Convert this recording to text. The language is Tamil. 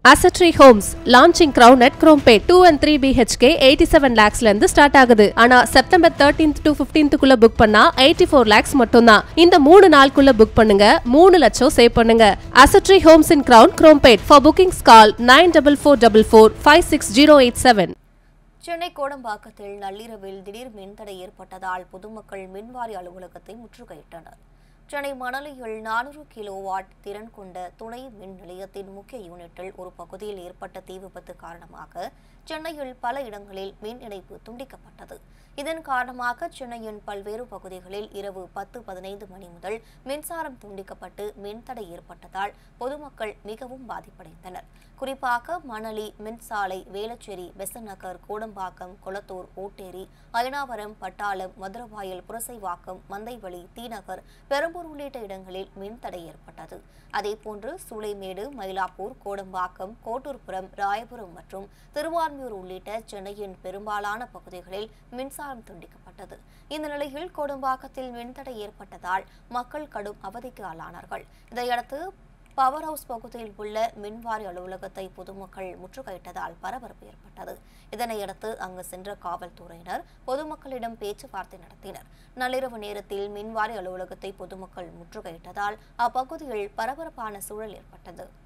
அசட்ரி homes launching Crown at Chromepet two and three BHK eighty seven லேக்ஸ்ல இருந்து ஸ்டார்ட் ஆகுது ஆனா செப்டம்பர் தேர்ட்டீன்த் டு பிப்டீன்த்துக்குள்ள புக் பண்ணா எயிட்டி ஃபோர் லேக்ஸ் மட்டும்தான் இந்த மூணு நாளுக்குள்ள புக் பண்ணுங்க மூணு லட்சம் சேவ் பண்ணுங்க அசட்ரி homes in Crown Chromepet for bookings call nine double four double four five six zero eight seven Chennai கோடம்பாக்கத்தில் நள்ளிரவில் திடீர் மின்தடை ஏற்பட்டதால் பொதுமக்கள் மின்வாரி அலுவலகத்தை முற்றுகையிட்டனர் சென்னை மணலியில் நானூறு கிலோ வாட் திறன் கொண்ட துணை மின் நிலையத்தின் முக்கிய யூனிட்டில் ஒரு பகுதியில் ஏற்பட்ட தீ விபத்து காரணமாக சென்னையில் பல இடங்களில் மின் இணைப்பு துண்டிக்கப்பட்டது இதன் காரணமாக சென்னையின் பல்வேறு பகுதிகளில் இரவு பத்து பதினைந்து மணி முதல் மின்சாரம் துண்டிக்கப்பட்டு மின்தடை ஏற்பட்டதால் பொதுமக்கள் மிகவும் பாதிப்படைந்தனர் குறிப்பாக மணலி மின்சாலை வேளச்சேரி பெசன் நகர் கோடம்பாக்கம் கொளத்தூர் ஓட்டேரி அயனாவரம் பட்டாளம் மதுரவாயல் புரசைவாக்கம் மந்தைவெளி தீநகர் பெரம்பூர் உள்ளிட்ட இடங்களில் மின்தடை ஏற்பட்டது அதேபோன்று சூளைமேடு மயிலாப்பூர் கோடம்பாக்கம் கோட்டூர்புரம் ராயபுரம் மற்றும் திருவான்மியூர் உள்ளிட்ட சென்னையின் பெரும்பாலான பகுதிகளில் மின்சாரம் துண்டிக்கப்பட்டது இந்த நிலையில் கோடம்பாக்கத்தில் மின்தடை ஏற்பட்டதால் மக்கள் கடும் அவதிக்கு ஆளானார்கள் இதையடுத்து பவர் ஹவுஸ் பகுதியில் உள்ள மின்வாரி அலுவலகத்தை பொதுமக்கள் முற்றுகையிட்டதால் பரபரப்பு ஏற்பட்டது இதனையடுத்து அங்கு சென்ற காவல்துறையினர் பொதுமக்களிடம் பேச்சுவார்த்தை நடத்தினர் நள்ளிரவு நேரத்தில் மின்வாரி அலுவலகத்தை பொதுமக்கள் முற்றுகையிட்டதால் அப்பகுதியில் பரபரப்பான சூழல் ஏற்பட்டது